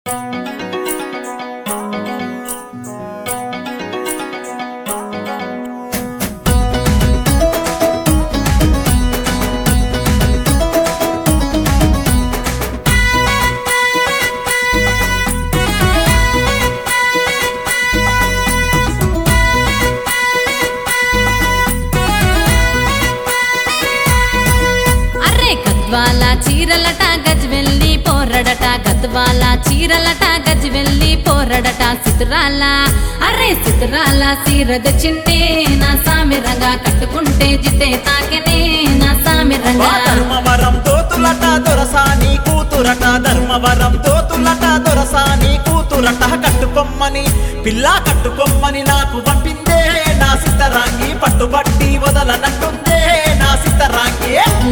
array Gadwal చీరలట గజ్వెల్లి పోరడట గద్వాల చీరలట గజ్వెల్లి పోరడట సితురాల అర్రే సితురాల సీరద చింటే నా సామిరంగా కట్టుకుంటే జితే తాకెనే నా సామిరంగా ధర్మవరం తోతులట దొరసాని కూతురట ధర్మవరం తోతులట దొరసాని కూతురట కట్టుకొమ్మని పిల్ల కట్టుకొమ్మని నాకు పంపిందే నా సిద్ధరాంగి పట్టుబట్టి వదలనంటుందే నా సిద్ధరాంగి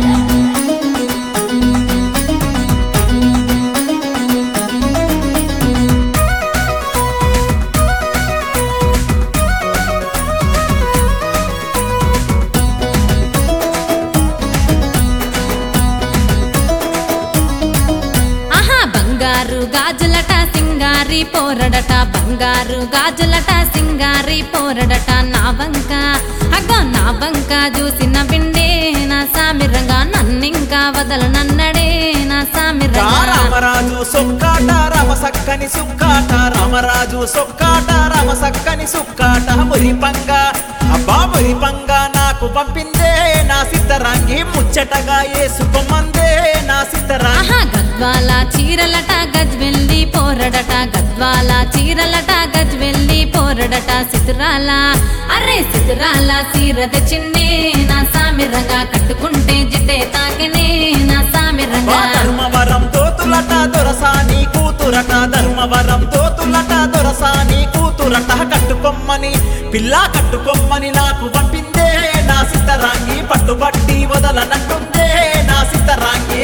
ఆహా బంగారు గాజులట సింగారి పోరడట బంగారు గాజులట సింగారి పోరడట నా వంక అగ్గో నా వంక చూసిన బిండే నా సామిరంగా నన్నింకా వదలనన్నడే నా రా సామిరంగా రామరాజు సొక్కాట రామసక్కని సుక్కాట రామరాజు సొక్కాట రామసక్కని సుక్కాట మురిపంగ అబ్బా మురిపంగ నాకు పంపిందే నా సిద్ధరాంగి ముచ్చటగా ఏసుకోమందే నా సిద్ధరాంగి ఆహా గద్వాల చీరలట గజ్వెల్లి పోరడట గద్వాల చీరలట గజ్వెల్లి పోరడట సితురాల అరే సితురాల సీరద చిన్నే నా సామిరంగా కట్టుకుంటే జితే తాకెనే నా సామిరంగా ధర్మవరం తోతులట దొరసాని కూతురట ధర్మవరం తోతులట దొరసాని కూతురట కట్టుకొమ్మని పిల్ల కట్టుకొమ్మని నాకు పంపిందే నా సిద్ధరాంగి పట్టుబట్టి వదలనంటుందే నా సిద్ధరాంగి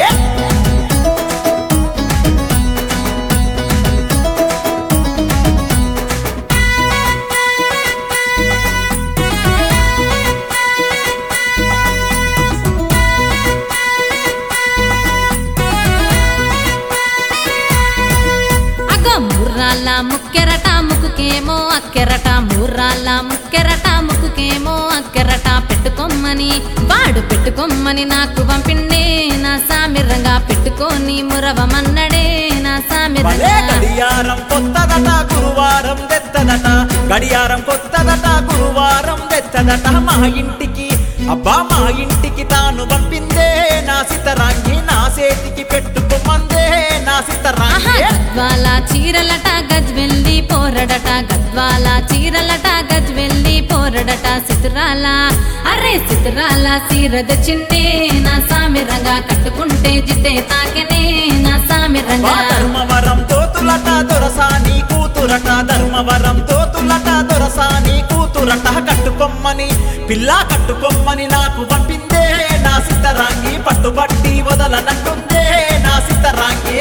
అగో ముర్రాల ముక్కెరట ముక్కుకేమో అక్కెరట ముర్రాల ముక్కెరట ముక్కుకేమో అక్కెరట పెట్టుకోమ్మని వాడు పెట్టుకోమ్మని నాకు పంపిండే నా సామిరంగా పెట్టుకొని మురవమన్నడే నా భలే సామిరంగా గడియారం కొత్తదట గురువారం తెత్తదట గడియారం కొత్తదట గురువారం తెత్తదట మా ఇంటికి అబ్బా మా ఇంటికి తాను పంపిందే నా సిద్ధరాంగి నా చేతికి పెట్టుకోమందే నా ఆహా సిద్ధరాంగి గద్వాల చీరలట గజ్వెల్లి పోరడట గద్వాల చీరలట గజ్వెల్లి పోరడట సితురాల అరే సితురాల సీరద చింటే నా సామిరంగా కట్టుకుంటే జితే తాకెనే నా సామిరంగా ధర్మవరం తోతులట దొరసాని కూతురట ధర్మవరం తోతులట దొరసాని కూతురట కట్టుకొమ్మని పిల్ల కట్టుకొమ్మని నాకు పంపిందే నా సిద్ధరాంగి పట్టుబట్టి వదలనంటుందే నా సిద్ధరాంగి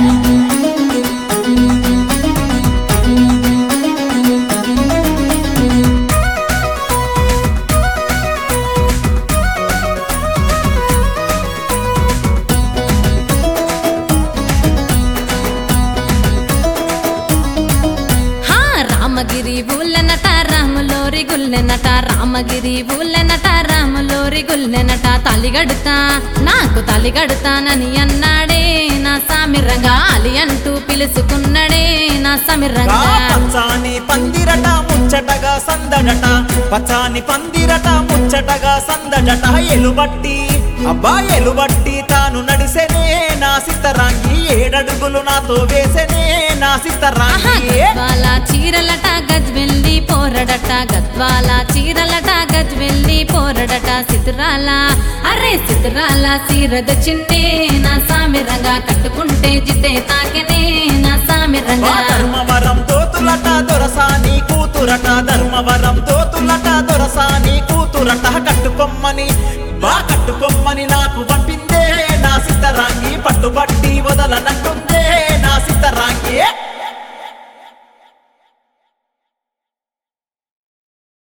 హా రామగిరి ఊళ్ళనట రాములోరి గుల్లెనట రామగిరి ఊళ్ళనట రాములోరి గుల్లెనట తలిగడుతా నాకు తలిగడుతానని అన్నాడే నా సామిరంగా అలి అంటూ పిలుచుకున్నాడే నా రా సమిరంగా పచ్చాని పందిరట ముచ్చటగా సందడట పచ్చాని పందిరట ముచ్చటగా సందడట ఎలుబట్టి అబ్బా ఎలుబట్టి తాను నడిసెనే నా సిద్ధరాంగి ఏడడుగులు నాతో వేసెనే నా ఆహా, సిద్ధరాంగి గద్వాల చీరలట గజ్వెల్లి పోరడట గద్వాల చీరలట గజ్వెల్లి పోరడట సితురాల అరే సితురాల సీరద చింటే నా సామిరంగా కట్టుకుంటే జితే తాకెనే నా సామిరంగా ధర్మవరం తోతులట దొరసాని కూతురట ధర్మవరం తోతులట దొరసాని కూతురట కట్టుకొమ్మని బా కట్టుకొమ్మని నాకు